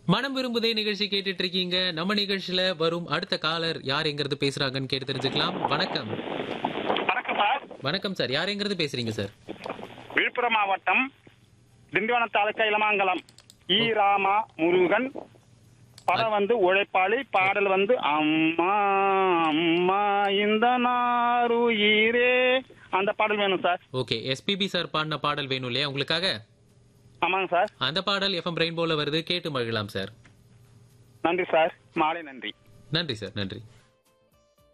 மனம் விரும்புதே நிகழ்ச்சி கேட்டுட்டு இருக்கீங்க நம்ம நிகழ்ச்சியில வரும் அடுத்த காலர் யார் எங்கிறது பேசுறாங்கன்னு கேட்டு தெரிஞ்சுக்கலாம் வணக்கம் வணக்கம் சார் வணக்கம் சார் யார் எங்கிறது பேசுறீங்க சார் விழுப்புரம் மாவட்டம் திண்டிவனம் தாலுக்கா இளமாங்கலம் ஈ ராமா முருகன் படம் வந்து உழைப்பாளி பாடல் வந்து அம்மா அம்மா இந்த நாருயிரே அந்த பாடல் வேணும் சார் ஓகே எஸ்பிபி சார் பாடின பாடல் வேணும் இல்லையா உங்களுக்காக ஆமாங்க சார் அந்த பாடல் எஃப்எம் ரெயின்போல வருது கேட்டு மகிழலாம் சார் நன்றி சார் மாலை நன்றி நன்றி சார் நன்றி